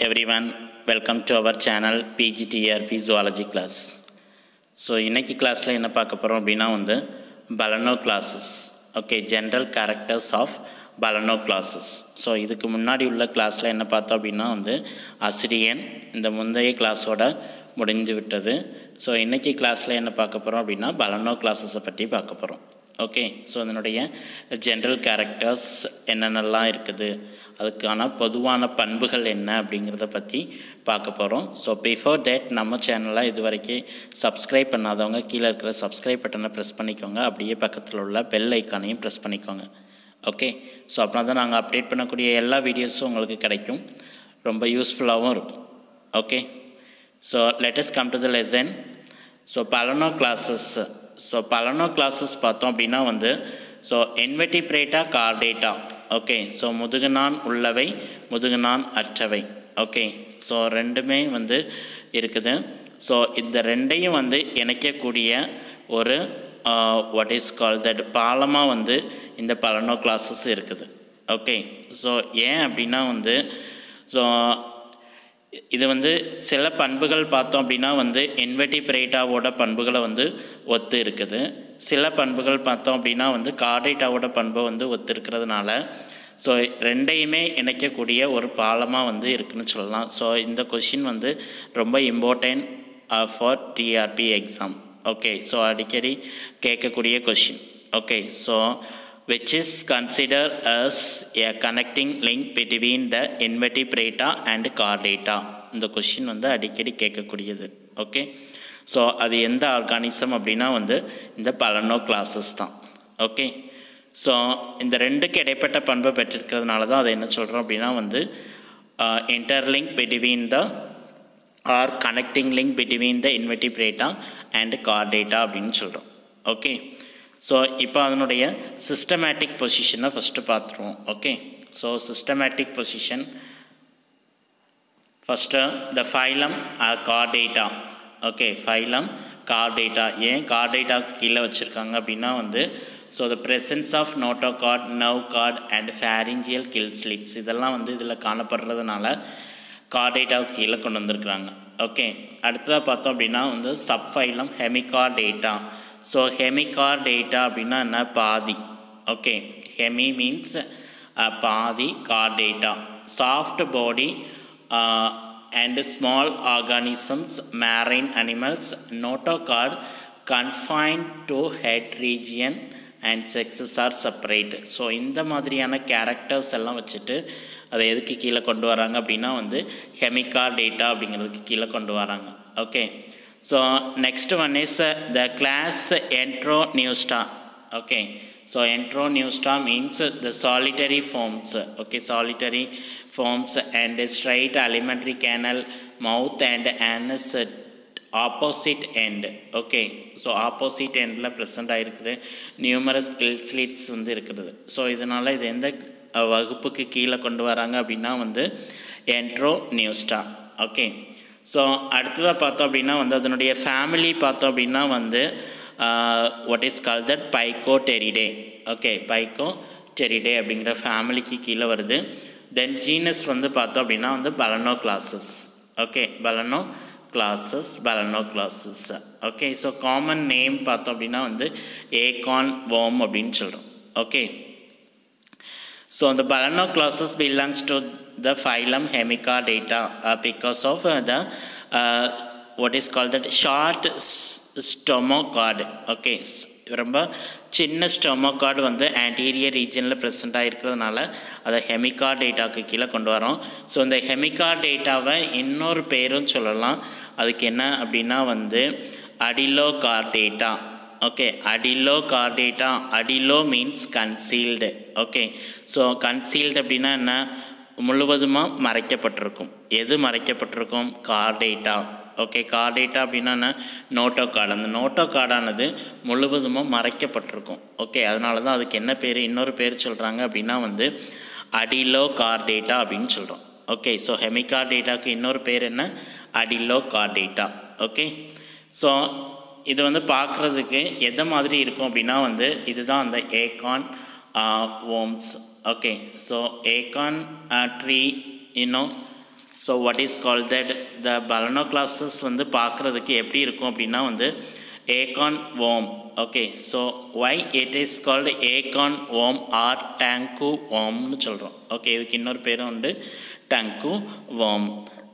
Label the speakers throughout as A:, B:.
A: everyone welcome to our channel PGTRP zoology class so இன்னைக்கு கிளாஸில் என்ன பார்க்க போகிறோம் அப்படின்னா வந்து பலனோ classes okay general characters of balanoglossus so இதுக்கு முன்னாடி உள்ள கிளாஸில் என்ன பார்த்தோம் அப்படின்னா வந்து அசிரியன் இந்த முந்தைய கிளாஸோட முடிஞ்சு விட்டது ஸோ இன்றைக்கி கிளாஸில் என்ன பார்க்க போகிறோம் அப்படின்னா பலனோ கிளாஸஸை பற்றி பார்க்க போகிறோம் ஓகே ஸோ அதனுடைய ஜென்ரல் கேரக்டர்ஸ் என்னென்னலாம் இருக்குது அதுக்கான பொதுவான பண்புகள் என்ன அப்படிங்கிறத பற்றி பார்க்க போகிறோம் ஸோ பிஃபோர் தேட் நம்ம சேனலை இது வரைக்கும் சப்ஸ்கிரைப் பண்ணாதவங்க கீழே இருக்கிற சப்ஸ்கிரைப் பட்டனை ப்ரெஸ் பண்ணிக்கோங்க அப்படியே பக்கத்தில் உள்ள பெல் ஐக்கானையும் ப்ரெஸ் பண்ணிக்கோங்க ஓகே ஸோ அப்படின்னா தான் நாங்கள் அப்டேட் பண்ணக்கூடிய எல்லா வீடியோஸும் உங்களுக்கு கிடைக்கும் ரொம்ப யூஸ்ஃபுல்லாகவும் இருக்கும் okay so let's come to the lesson so balanoglossus so balanoglossus பார்த்தோம் அப்படின்னா வந்து so invertebrata chordata okay so முதுகுநான் உள்ளவை முதுகுநான் அற்றவை ஓகே ஸோ ரெண்டுமே வந்து இருக்குது ஸோ இந்த ரெண்டையும் வந்து இணைக்கக்கூடிய ஒரு வாட் இஸ் கால் தட் பாலமாக வந்து இந்த பலனோ கிளாஸஸ் இருக்குது ஓகே ஸோ ஏன் அப்படின்னா வந்து ஸோ இது வந்து சில பண்புகள் பார்த்தோம் அப்படின்னா வந்து இன்வெர்டிபிரேட்டாவோட பண்புகளை வந்து ஒத்து இருக்குது சில பண்புகள் பார்த்தோம் அப்படின்னா வந்து கார்டேட்டாவோட பண்பை வந்து ஒத்து இருக்கிறதுனால ஸோ ரெண்டையுமே இணைக்கக்கூடிய ஒரு பாலமாக வந்து இருக்குன்னு சொல்லலாம் ஸோ இந்த கொஷின் வந்து ரொம்ப important for TRB exam okay so அடிக்கடி கேட்கக்கூடிய question okay so which is considered as a connecting link between the invertebrata and chordata இந்த கொஷின் வந்து அடிக்கடி கேட்கக்கூடியது ஓகே ஸோ அது எந்த ஆர்கானிசம் அப்படின்னா வந்து இந்த பலனோ கிளாஸஸ் தான் ஓகே ஸோ இந்த ரெண்டுக்கு இடைப்பட்ட பண்பை பெற்றிருக்கிறதுனால தான் அதை என்ன சொல்கிறோம் அப்படின்னா வந்து interlink between the or connecting link between the invertebrata and chordata அப்படின்னு சொல்கிறோம் ஓகே ஸோ இப்போ அதனுடைய சிஸ்டமேட்டிக் பொசிஷனை ஃபஸ்ட்டு பார்த்துருவோம் okay so systematic position first the phylum chordata okay phylum chordata ஏன் கார்டேட்டா கீழே வச்சுருக்காங்க அப்படின்னா வந்து so the presence of notochord nerve cord and pharyngeal gill slits இதெல்லாம் வந்து இதில் காணப்படுறதுனால கார்டேட்டாவுக்கு கீழே கொண்டு வந்திருக்கிறாங்க ஓகே அடுத்ததாக பார்த்தோம் அப்படின்னா வந்து subphylum hemichordata so hemichordata அப்படின்னா என்ன பாதி ஓகே ஹெமி மீன்ஸ் பாதி chordata soft body and small organisms marine animals notochord confined to head region and sexes are separate so இந்த மாதிரியான கேரக்டர்ஸ் எல்லாம் வச்சுட்டு அதை எதுக்கு கீழே கொண்டு வராங்க அப்படின்னா வந்து ஹெமிகார் டேட்டா அப்படிங்கிறதுக்கு கீழே கொண்டு வராங்க okay so next one is uh, the class entroneusta okay so entroneusta means uh, the solitary forms okay solitary forms and straight alimentary canal mouth and anus opposite end okay so opposite எண்டில் present ஆகிருக்குது numerous gill slits வந்து இருக்கிறது so இதனால் இது எந்த வகுப்புக்கு கீழே கொண்டு வராங்க அப்படின்னா வந்து என்ட்ரோ நியூஸ்டா ஓகே ஸோ அடுத்ததாக பார்த்தோம் அப்படின்னா வந்து அதனுடைய ஃபேமிலி பார்த்தோம் அப்படின்னா வந்து what is call that Ptychoderidae okay Ptychoderidae அப்படிங்கிற ஃபேமிலிக்கு கீழே வருது தென் ஜீனஸ் வந்து பார்த்தோம் அப்படின்னா வந்து பலனோ classes okay Balanoglossus பலனோ classes okay so common name பார்த்தோம் அப்படின்னா வந்து ஏகான் வோம் அப்படின்னு சொல்கிறோம் ஓகே ஸோ அந்த Balanoglossus belongs to the phylum Hemicardata uh, because of uh, the uh, what is called that short stomachard okay ரொம்ப சின்ன ஸ்டொமோகார்டு வந்து anterior ரீஜனில் ப்ரெசென்ட் ஆகிருக்கிறதுனால அதை ஹெமிகார் டேட்டாவுக்கு கீழே கொண்டு வரோம் ஸோ இந்த ஹெமிகார் டேட்டாவை இன்னொரு பேரும் சொல்லலாம் அதுக்கு என்ன அப்படின்னா வந்து Adelochordata okay Adelochordata adelo means concealed okay so concealed அப்படின்னா என்ன முழுவதுமாக மறைக்கப்பட்டிருக்கும் எது மறைக்கப்பட்டிருக்கும் கார்டேட்டா ஓகே கார்டேட்டா அப்படின்னா நோட்டோ கார்டு அந்த நோட்டோ கார்டானது முழுவதுமாக மறைக்கப்பட்டிருக்கும் ஓகே அதனால தான் அதுக்கு என்ன பேர் இன்னொரு பேர் சொல்கிறாங்க அப்படின்னா வந்து அடிலோ கார்டேட்டா அப்படின்னு சொல்கிறோம் ஓகே ஸோ ஹெமிகார் டேட்டாவுக்கு இன்னொரு பேர் என்ன அடிலோ கார்டேட்டா ஓகே ஸோ இது வந்து பார்க்குறதுக்கு எதை மாதிரி இருக்கும் அப்படின்னா வந்து இதுதான் அந்த acorn worms okay so acorn uh, tree you know so what is call that the Balanoglossus வந்து பார்க்குறதுக்கு எப்படி இருக்கும் அப்படின்னா வந்து acorn worm okay so why it is called acorn worm or tongue ஓம்னு சொல்கிறோம் ஓகே இதுக்கு இன்னொரு பேரும் உண்டு டேங்கு ஓம்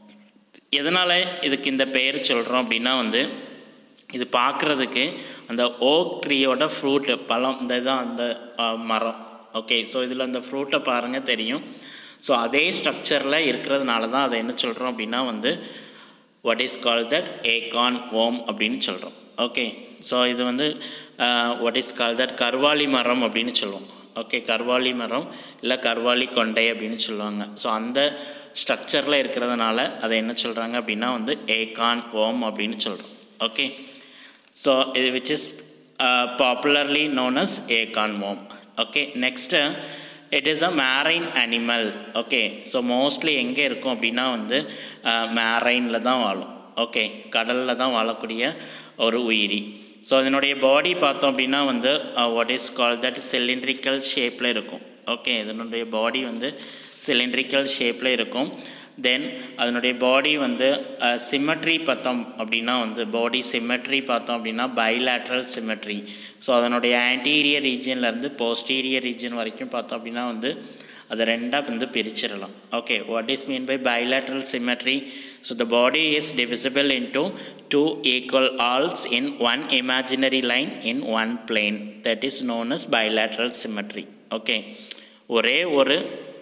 A: எதனால் இதுக்கு இந்த பெயர் சொல்கிறோம் அப்படின்னா வந்து இது பார்க்குறதுக்கு அந்த ஓக் ட்ரீயோட ஃப்ரூட்டு பழம் இந்த தான் அந்த மரம் ஓகே ஸோ இதில் அந்த ஃப்ரூட்டை பாருங்கள் தெரியும் ஸோ அதே ஸ்ட்ரக்சரில் இருக்கிறதுனால தான் அதை என்ன சொல்கிறோம் அப்படின்னா வந்து what is call that acorn worm அப்படின்னு சொல்கிறோம் ஓகே ஸோ இது வந்து வாட் இஸ் கால் தட் கர்வாலி மரம் அப்படின்னு சொல்லுவோம் ஓகே கர்வாலி மரம் இல்லை கர்வாலி கொண்டை அப்படின்னு சொல்லுவாங்க ஸோ அந்த ஸ்ட்ரக்சரில் இருக்கிறதுனால அதை என்ன சொல்கிறாங்க அப்படின்னா வந்து ஏகான் ஓம் அப்படின்னு சொல்கிறோம் ஓகே ஸோ இது which is popularly known as acorn worm okay next it is a marine animal okay so mostly எங்கே இருக்கும் அப்படின்னா வந்து மேரைனில் தான் வாழும் ஓகே கடலில் தான் வாழக்கூடிய ஒரு உயிரி ஸோ இதனுடைய பாடி பார்த்தோம் அப்படின்னா வந்து what is call that cylindrical ஷேப்பில் இருக்கும் ஓகே இதனுடைய பாடி வந்து சிலிண்ட்ரிக்கல் ஷேப்பில் இருக்கும் தென் அதனுடைய பாடி வந்து சிமெட்ரி பார்த்தோம் அப்படின்னா வந்து பாடி சிமெட்ரி பார்த்தோம் அப்படின்னா பைலேட்ரல் சிமெட்ரி ஸோ அதனுடைய ஆன்டீரியர் ரீஜன்லேருந்து போஸ்டீரியர் ரீஜன் வரைக்கும் பார்த்தோம் அப்படின்னா வந்து அதை ரெண்டாக வந்து பிரிச்சிடலாம் okay what is mean by bilateral symmetry so the body is divisible into two equal halves in one imaginary line in one plane that is known as bilateral symmetry okay ஒரே ஒரு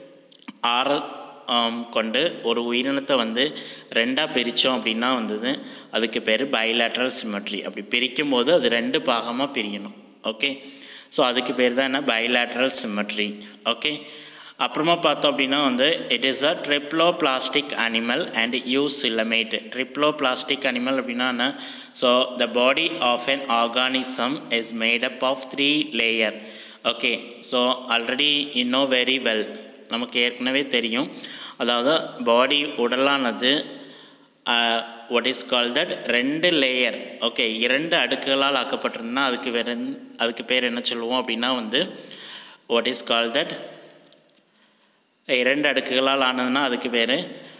A: ஆர கொண்டு ஒரு உயிரினத்தை வந்து ரெண்டாக பிரித்தோம் அப்படின்னா வந்தது அதுக்கு பேர் பைலேட்ரல் சிமெட்ரி அப்படி பிரிக்கும் போது அது ரெண்டு பாகமாக பிரியணும் ஓகே ஸோ அதுக்கு பேர் தான் என்ன பைலேட்ரல் சிமெட்ரி ஓகே அப்புறமா பார்த்தோம் அப்படின்னா வந்து it is a triploblastic animal and eucoelomate triploblastic animal அப்படின்னா என்ன so the body of an organism is made up of three layer okay so already இன்னும் வெரி வெல் நமக்கு ஏற்கனவே தெரியும் அதாவது பாடி உடலானது வாட் இஸ் கால் தட் ரெண்டு layer okay இரண்டு அடுக்குகளால் ஆக்கப்பட்டிருந்தா அதுக்கு வேற அதுக்கு பேர் என்ன சொல்லுவோம் அப்படின்னா வந்து வாட் இஸ் கால் தட் இரண்டு அடுக்குகளால் ஆனதுன்னா அதுக்கு பேர்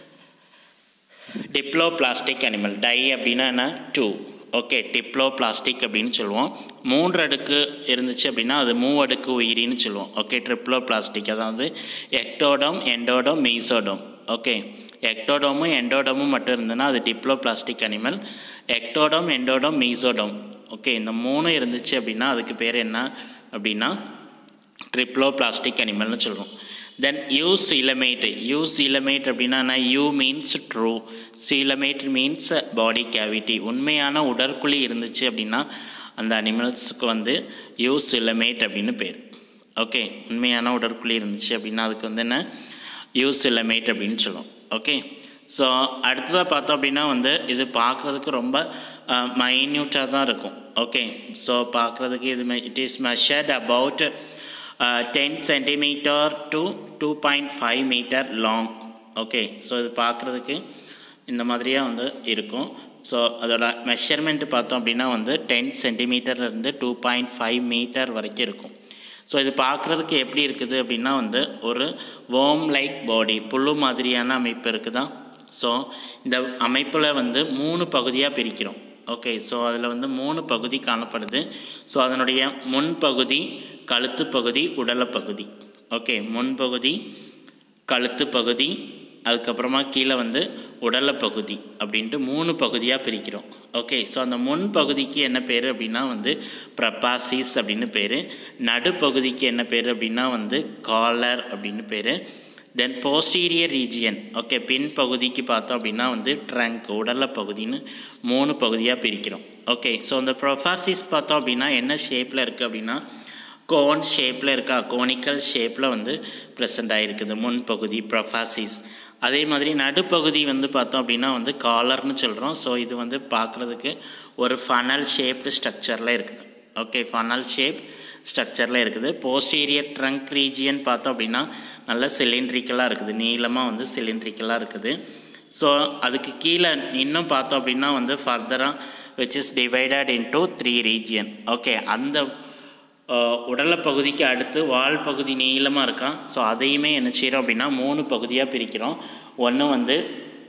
A: டிப்ளோ பிளாஸ்டிக் அனிமல் டை அப்படின்னா என்ன டூ ஓகே டிப்ளோ பிளாஸ்டிக் அப்படின்னு சொல்லுவோம் மூன்று அடுக்கு இருந்துச்சு அப்படின்னா அது மூவடுக்கு உயிரின்னு சொல்லுவோம் ஓகே ட்ரிப்ளோ பிளாஸ்டிக் அதாவது எக்டோடம் எண்டோடம் மீசோடம் ஓகே எக்டோடோமும் எண்டோடமும் மட்டும் இருந்ததுன்னா அது diploblastic animal ectoderm endoderm mesoderm okay இந்த மூணு இருந்துச்சு அப்படின்னா அதுக்கு பேர் என்ன அப்படின்னா ட்ரிப்ளோ பிளாஸ்டிக் அனிமல்னு சொல்லுவோம் then eucoelomate eucoelomate அப்படின்னா eu means true coelomate means body cavity உண்மையான உடற்குழி இருந்துச்சு அப்படின்னா அந்த அனிமல்ஸுக்கு வந்து யூ சிலமேட் அப்படின்னு பேர் ஓகே உண்மையான உடற்குழி இருந்துச்சு அப்படின்னா அதுக்கு வந்து என்ன யூ சிலமேட் அப்படின்னு சொல்லுவோம் ஓகே ஸோ அடுத்ததாக பார்த்தோம் அப்படின்னா வந்து இது பார்க்குறதுக்கு ரொம்ப மைன்யூட்டாக தான் இருக்கும் ஓகே ஸோ பார்க்குறதுக்கு இது it is measured about ten centimetre to two point five metre long okay so இது பார்க்குறதுக்கு இந்த மாதிரியாக வந்து இருக்கும் ஸோ அதோட மெஷர்மெண்ட்டு பார்த்தோம் அப்படின்னா வந்து டென் சென்டிமீட்டர்லேருந்து டூ பாயிண்ட் ஃபைவ் மீட்டர் வரைக்கும் இருக்கும் ஸோ இது பார்க்குறதுக்கு எப்படி இருக்குது அப்படின்னா வந்து ஒரு வோம் லைக் பாடி புழு மாதிரியான அமைப்பு இருக்குதா ஸோ இந்த அமைப்பில் வந்து மூணு பகுதியாக பிரிக்கிறோம் ஓகே ஸோ அதில் வந்து மூணு பகுதி காணப்படுது ஸோ அதனுடைய முன்பகுதி கழுத்து பகுதி உடலை பகுதி ஓகே முன்பகுதி கழுத்து பகுதி அதுக்கப்புறமா கீழே வந்து உடலை பகுதி அப்படின்ட்டு மூணு பகுதியாக பிரிக்கிறோம் ஓகே ஸோ அந்த முன் பகுதிக்கு என்ன பேர் அப்படின்னா வந்து ப்ரப்பாசிஸ் அப்படின்னு பேர் நடுப்பகுதிக்கு என்ன பேர் அப்படின்னா வந்து காலர் அப்படின்னு பேர் தென் போஸ்டீரியர் ரீஜியன் ஓகே பின் பகுதிக்கு பார்த்தோம் அப்படின்னா வந்து ட்ரங்க் உடலை பகுதின்னு மூணு பகுதியாக பிரிக்கிறோம் ஓகே ஸோ அந்த ப்ரொஃபாசிஸ் பார்த்தோம் அப்படின்னா என்ன ஷேப்பில் இருக்குது அப்படின்னா கோன் ஷேப்பில் இருக்கா கோனிக்கல் ஷேப்பில் வந்து ப்ரெசൻ്ட் ஆகிருக்குது முன்பகுதி ப்ரொஃபாசிஸ் அதே மாதிரி நடுப்பகுதி வந்து பார்த்தோம் அப்படின்னா வந்து காலர்னு சொல்கிறோம் ஸோ இது வந்து பார்க்குறதுக்கு ஒரு ஃபனல் ஷேப்டு ஸ்ட்ரக்சரில் இருக்குது ஓகே ஃபனல் ஷேப் ஸ்ட்ரக்சரில் இருக்குது போஸ்டீரியர் ட்ரங்க் ரீஜியன் பார்த்தோம் அப்படின்னா நல்ல சிலிண்ட்ரிக்கலாக இருக்குது நீளமாக வந்து சிலிண்ட்ரிக்கலாக இருக்குது ஸோ அதுக்கு கீழே இன்னும் பார்த்தோம் அப்படின்னா வந்து ஃபர்தராக which is divided into three region okay அந்த உடலை பகுதிக்கு அடுத்து வால் பகுதி நீளமாக இருக்கான் ஸோ அதையுமே என்ன செய்கிறோம் அப்படின்னா மூணு பகுதியாக பிரிக்கிறோம் ஒன்று வந்து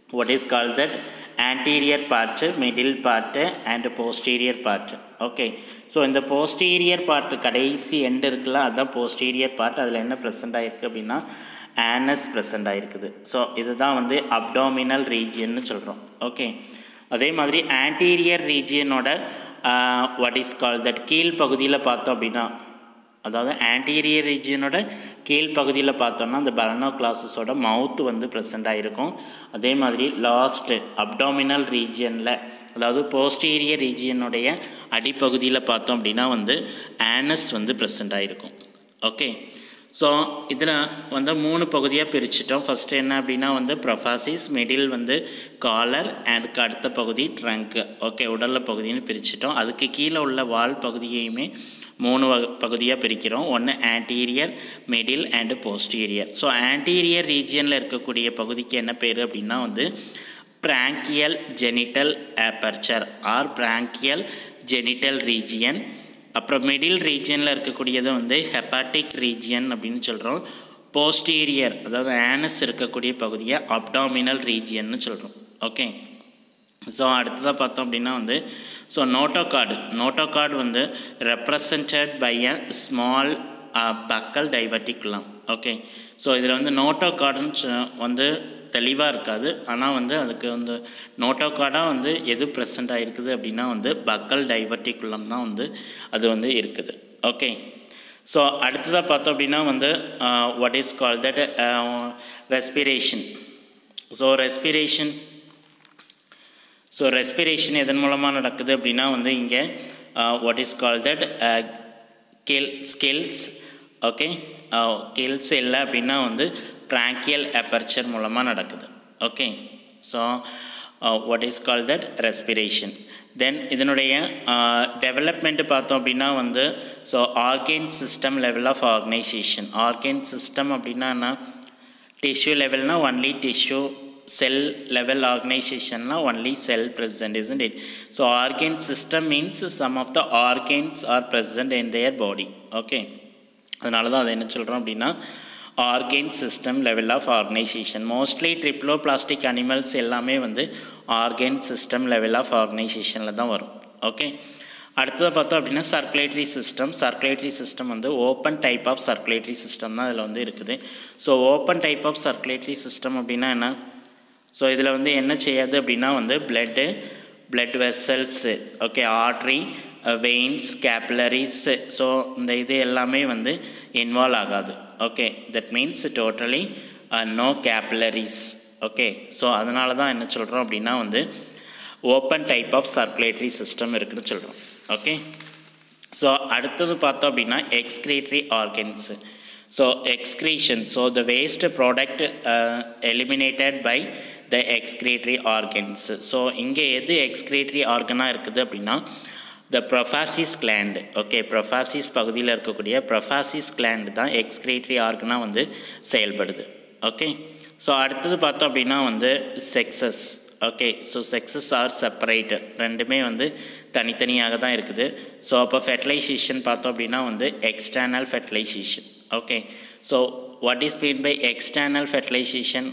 A: what is called that anterior part middle part and posterior part okay so இந்த போஸ்டீரியர் பார்ட் கடைசி எண்டு இருக்குல்ல அதுதான் போஸ்டீரியர் பார்ட் அதில் என்ன ப்ரெசென்ட் ஆகிருக்கு அப்படின்னா ஆனஸ் ப்ரெசென்ட் ஆகிருக்குது ஸோ இதுதான் வந்து அப்டாமினல் ரீஜியன்னு சொல்கிறோம் ஓகே அதே மாதிரி ஆன்டீரியர் ரீஜியனோட வாட் இஸ் கால் தட் கீழ் பகுதியில் பார்த்தோம் அப்படின்னா அதாவது ஆன்டீரியர் ரீஜியனோட கீழ் பகுதியில் பார்த்தோம்னா அந்த பலனோ கிளாஸஸோட மவுத் வந்து ப்ரெசென்ட் ஆகிருக்கும் அதே மாதிரி லாஸ்ட்டு அப்டாமினல் ரீஜியனில் அதாவது போஸ்டீரியர் ரீஜியனுடைய அடிப்பகுதியில் பார்த்தோம் அப்படின்னா வந்து ஆனஸ் வந்து ப்ரெசென்ட் ஆகிருக்கும் ஓகே ஸோ இதில் வந்து மூணு பகுதியாக பிரிச்சிட்டோம் ஃபஸ்ட்டு என்ன அப்படின்னா வந்து ப்ரொஃபாசிஸ் மிடில் வந்து காலர் அதுக்கு அடுத்த பகுதி ட்ரங்க்கு ஓகே உடலில் பகுதின்னு பிரிச்சிட்டோம் அதுக்கு கீழே உள்ள வால் பகுதியையுமே மூணு வகை பகுதியாக பிரிக்கிறோம் ஒன்று anterior middle and posterior so anterior ரீஜியனில் இருக்கக்கூடிய பகுதிக்கு என்ன பேர் அப்படின்னா வந்து branchial genital aperture or branchial genital region அப்புறம் மிடில் ரீஜியனில் இருக்கக்கூடியது வந்து ஹெப்பாட்டிக் ரீஜியன் அப்படின்னு சொல்கிறோம் போஸ்டீரியர் அதாவது ஆனஸ் இருக்கக்கூடிய பகுதியை அப்டாமினல் ரீஜியன்னு சொல்கிறோம் ஓகே ஸோ அடுத்ததாக பார்த்தோம் அப்படின்னா வந்து so notochord notochord வந்து represented by a small buccal diverticulum okay so இதில் வந்து நோட்டோ கார்டுன்னு வந்து தெளிவாக இருக்காது ஆனால் வந்து அதுக்கு வந்து நோட்டோ கார்டாக வந்து எது ப்ரெசண்ட் ஆகிருக்குது அப்படின்னா வந்து பக்கல் டைவர்டிகுலம் தான் வந்து அது வந்து இருக்குது ஓகே ஸோ அடுத்ததாக பார்த்தோம் அப்படின்னா வந்து what is call that respiration so respiration so respiration எதன் மூலமாக நடக்குது அப்படின்னா வந்து இங்கே what is call that gill gills okay gills இல்லை அப்படின்னா வந்து ட்ராங்கியல் அப்பர்ச்சர் மூலமாக நடக்குது okay so what is call that respiration then இதனுடைய டெவலப்மெண்ட்டு பார்த்தோம் அப்படின்னா வந்து so organ system level of organization organ system அப்படின்னா என்ன டிஷ்யூ லெவல்னால் only tissue cell level organization now only cell present isn't it so organ system means some of the organs are present in their body okay அதனால தான் அதை என்ன சொல்கிறோம் அப்படின்னா organ system level of organization mostly triploblastic animals எல்லாமே வந்து organ system level of ஆர்கனைசேஷனில் தான் வரும் ஓகே அடுத்ததாக பார்த்தோம் அப்படின்னா சர்க்குலேட்டரி சிஸ்டம் சர்க்குலேட்டரி சிஸ்டம் வந்து open type of circulatory system தான் அதில் வந்து இருக்குது so open type of circulatory system அப்படின்னா என்ன ஸோ இதில் வந்து என்ன செய்யாது அப்படின்னா வந்து blood blood vessels okay artery veins capillaries so இந்த இது எல்லாமே வந்து இன்வால்வ் ஆகாது okay that means totally no capillaries okay so அதனால தான் என்ன சொல்கிறோம் அப்படின்னா வந்து open type of circulatory system இருக்குதுன்னு சொல்கிறோம் ஓகே ஸோ அடுத்தது பார்த்தோம் அப்படின்னா excretory organs so excretion so the waste product eliminated by the excretory organs so இங்கே எது எக்ஸ்கிரேட்டரி ஆர்கனாக இருக்குது அப்படின்னா த ப்ரொஃபாசிஸ் கிளாண்டு ஓகே ப்ரொஃபாசிஸ் பகுதியில் இருக்கக்கூடிய ப்ரொஃபாசிஸ் கிளாண்டு தான் எக்ஸ்கிரேட்டரி ஆர்கனாக வந்து செயல்படுது ஓகே ஸோ அடுத்தது பார்த்தோம் அப்படின்னா வந்து sexes okay so sexes are separate ரெண்டுமே வந்து தனித்தனியாக தான் இருக்குது ஸோ அப்போ ஃபெர்டிலைசேஷன் பார்த்தோம் அப்படின்னா வந்து external fertilization okay so what is mean by external fertilization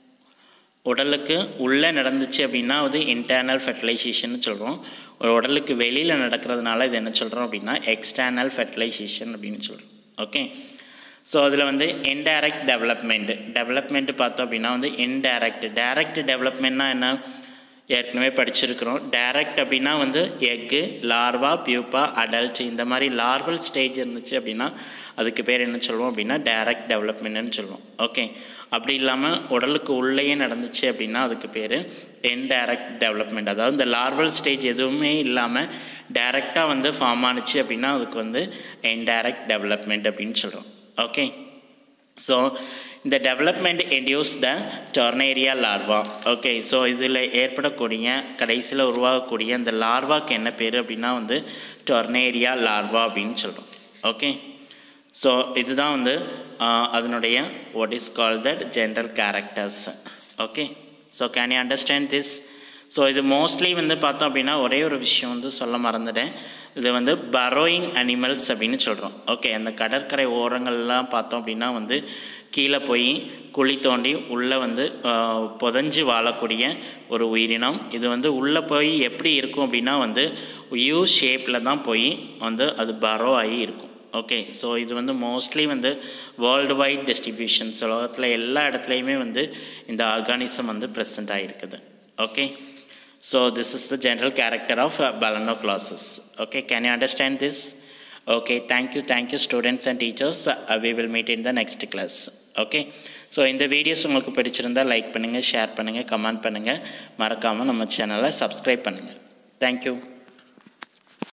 A: உடலுக்கு உள்ளே நடந்துச்சு அப்படின்னா அது இன்டர்னல் ஃபெர்டிலைசேஷன் சொல்கிறோம் ஒரு உடலுக்கு வெளியில் நடக்கிறதுனால இது என்ன சொல்கிறோம் அப்படின்னா எக்ஸ்டர்னல் ஃபெர்டிலைசேஷன் அப்படின்னு சொல்கிறோம் ஓகே ஸோ அதில் வந்து இன்டைரக்ட் டெவலப்மெண்ட் டெவலப்மெண்ட் பார்த்தோம் அப்படின்னா வந்து இன்டைரக்ட் டைரக்ட் டெவலப்மெண்ட்னா என்ன ஏற்கனவே படிச்சிருக்கிறோம் டைரக்ட் அப்படின்னா வந்து எக்கு லார்வா பியூப்பா அடல்ட் இந்த மாதிரி லார்வல் ஸ்டேஜ் இருந்துச்சு அப்படின்னா அதுக்கு பேர் என்ன சொல்லுவோம் அப்படின்னா டைரக்ட் டெவலப்மெண்ட்னு சொல்லுவோம் ஓகே அப்படி இல்லாமல் உடலுக்கு உள்ளேயே நடந்துச்சு அப்படின்னா அதுக்கு பேர் இன்டைரக்ட் டெவலப்மெண்ட் அதாவது இந்த லார்வல் ஸ்டேஜ் எதுவுமே இல்லாமல் டைரெக்டாக வந்து ஃபார்ம் ஆணுச்சு அப்படின்னா அதுக்கு வந்து இன்டைரக்ட் டெவலப்மெண்ட் அப்படின்னு சொல்கிறோம் ஓகே ஸோ இந்த development induce the tornaria larva okay so இதில் ஏற்படக்கூடிய கடைசியில் உருவாகக்கூடிய இந்த லார்வாக்கு என்ன பேர் அப்படின்னா வந்து டொர்னேரியா லார்வா அப்படின்னு சொல்கிறோம் ஓகே ஸோ இதுதான் வந்து அதனுடைய what is call that general characters okay so can you understand this so இது மோஸ்ட்லி வந்து பார்த்தோம் அப்படின்னா ஒரே ஒரு விஷயம் வந்து சொல்ல மறந்துட்டேன் இது வந்து பரோயிங் அனிமல்ஸ் அப்படின்னு சொல்கிறோம் ஓகே அந்த கடற்கரை ஓரங்கள்லாம் பார்த்தோம் அப்படின்னா வந்து கீழே போய் குழி தோண்டி உள்ளே வந்து ஆஹ், புதைஞ்சு வாழக்கூடிய ஒரு உயிரினம் இது வந்து உள்ளே போய் எப்படி இருக்கும் அப்படின்னா வந்து யூ ஷேப்பில் தான் போய் வந்து அது பரோ ஆகி இருக்கும் ஓகே ஸோ இது வந்து மோஸ்ட்லி வந்து வேர்ல்டு வைட் டிஸ்ட்ரிபியூஷன்ஸ் உலகத்தில் எல்லா இடத்துலையுமே வந்து இந்த ஆர்கானிசம் வந்து ப்ரெசென்ட் ஆகிருக்குது okay so this is the general character of Balanoglossus okay can you understand this okay thank you thank you students and teachers we will meet in the next class okay so இந்த videos உங்களுக்கு பிடிச்சிருந்தா like பண்ணுங்கள் share பண்ணுங்கள் comment பண்ணுங்கள் மறக்காமல் நம்ம சேனலை subscribe பண்ணுங்கள் தேங்க்யூ